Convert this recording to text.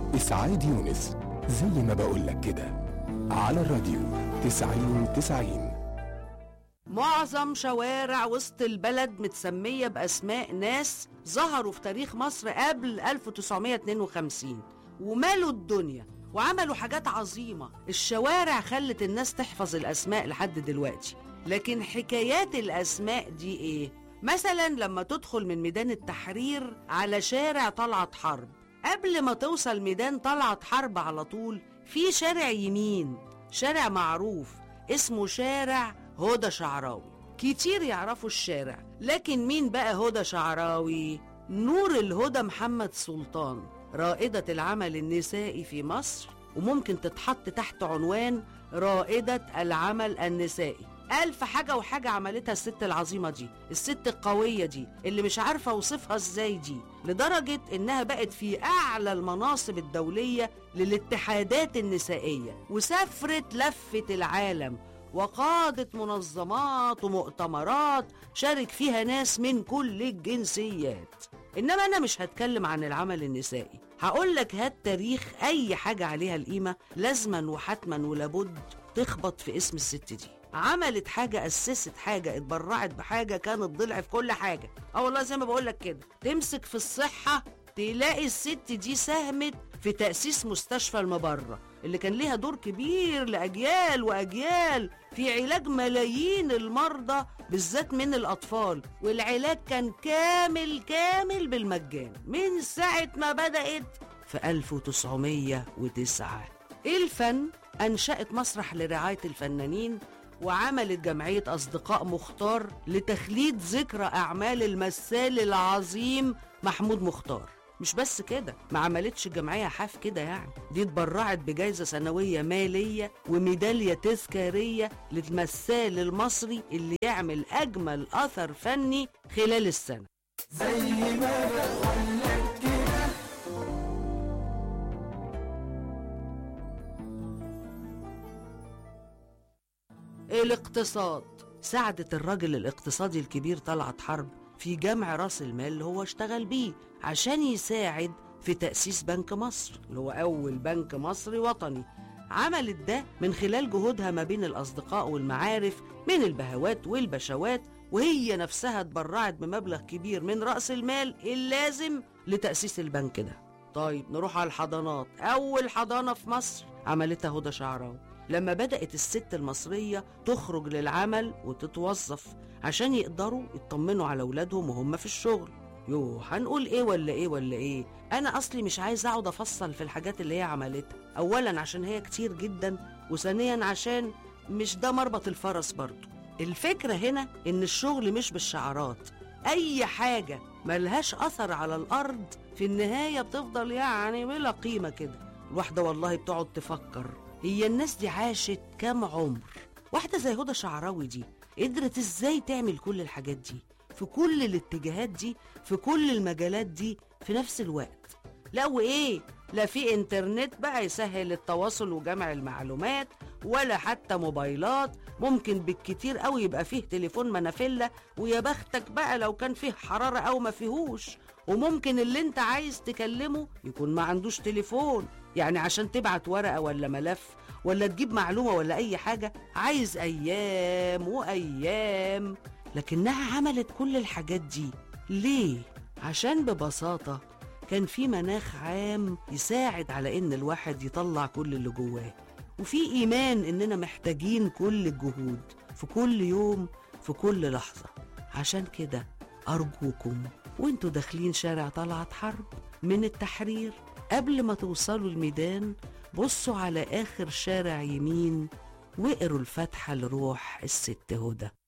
إسعاد يونس زي ما بقولك كده على الراديو تسعين تسعين معظم شوارع وسط البلد متسمية بأسماء ناس ظهروا في تاريخ مصر قبل 1952 ومالوا الدنيا وعملوا حاجات عظيمة الشوارع خلت الناس تحفظ الأسماء لحد دلوقتي لكن حكايات الأسماء دي إيه؟ مثلا لما تدخل من ميدان التحرير على شارع طلعت حرب قبل ما توصل ميدان طلعت حرب على طول في شارع يمين شارع معروف اسمه شارع هدى شعراوي كتير يعرفوا الشارع لكن مين بقى هدى شعراوي نور الهدى محمد سلطان رائدة العمل النسائي في مصر وممكن تتحط تحت عنوان رائدة العمل النسائي ألف حاجة وحاجة عملتها الست العظيمة دي الست القوية دي اللي مش عارفة أوصفها إزاي دي لدرجة إنها بقت في أعلى المناصب الدولية للاتحادات النسائية وسافرت لفة العالم وقادت منظمات ومؤتمرات شارك فيها ناس من كل الجنسيات إنما أنا مش هتكلم عن العمل النسائي هقول لك هات تاريخ أي حاجة عليها القيمة لازما وحتما ولابد تخبط في اسم الست دي عملت حاجة أسست حاجة اتبرعت بحاجة كانت ضلع في كل حاجة اه والله زي ما بقولك كده تمسك في الصحة تلاقي الست دي ساهمت في تأسيس مستشفى المبرة اللي كان ليها دور كبير لأجيال وأجيال في علاج ملايين المرضى بالذات من الأطفال والعلاج كان كامل كامل بالمجان من ساعة ما بدأت في 1909 الفن أنشأت مسرح لرعاية الفنانين وعملت جمعية أصدقاء مختار لتخليد ذكرى أعمال المثال العظيم محمود مختار مش بس كده ما عملتش جمعية حاف كده يعني دي اتبرعت بجائزة سنوية مالية وميدالية تذكارية للمثال المصري اللي يعمل أجمل أثر فني خلال السنة الاقتصاد ساعدت الراجل الاقتصادي الكبير طلعت حرب في جمع راس المال اللي هو اشتغل بيه عشان يساعد في تأسيس بنك مصر اللي هو أول بنك مصري وطني عملت ده من خلال جهودها ما بين الأصدقاء والمعارف من البهوات والبشوات وهي نفسها اتبرعت بمبلغ كبير من رأس المال اللازم لتأسيس البنك ده طيب نروح على الحضانات أول حضانة في مصر عملتها هدى شعراوي لما بدأت الست المصرية تخرج للعمل وتتوظف عشان يقدروا يطمنوا على أولادهم وهم في الشغل يوه هنقول ايه ولا ايه ولا ايه انا اصلي مش عايز اقعد افصل في الحاجات اللي هي عملتها اولا عشان هي كتير جدا وثانيا عشان مش ده مربط الفرس برضو الفكرة هنا ان الشغل مش بالشعارات اي حاجة ملهاش اثر على الارض في النهاية بتفضل يعني بلا قيمة كده الواحدة والله بتقعد تفكر هي الناس دي عاشت كام عمر واحدة زي هدى شعراوي دي قدرت ازاي تعمل كل الحاجات دي في كل الاتجاهات دي في كل المجالات دي في نفس الوقت لا وايه لا في انترنت بقى يسهل التواصل وجمع المعلومات ولا حتى موبايلات ممكن بالكتير قوي يبقى فيه تليفون منافلة ويا بختك بقى لو كان فيه حرارة او ما فيهوش وممكن اللي انت عايز تكلمه يكون ما عندوش تليفون يعني عشان تبعت ورقة ولا ملف ولا تجيب معلومة ولا أي حاجة عايز أيام وأيام لكنها عملت كل الحاجات دي ليه؟ عشان ببساطة كان في مناخ عام يساعد على إن الواحد يطلع كل اللي جواه وفي إيمان إننا محتاجين كل الجهود في كل يوم في كل لحظة عشان كده أرجوكم وانتوا داخلين شارع طلعت حرب من التحرير قبل ما توصلوا الميدان بصوا على آخر شارع يمين واقروا الفاتحة لروح الست هدى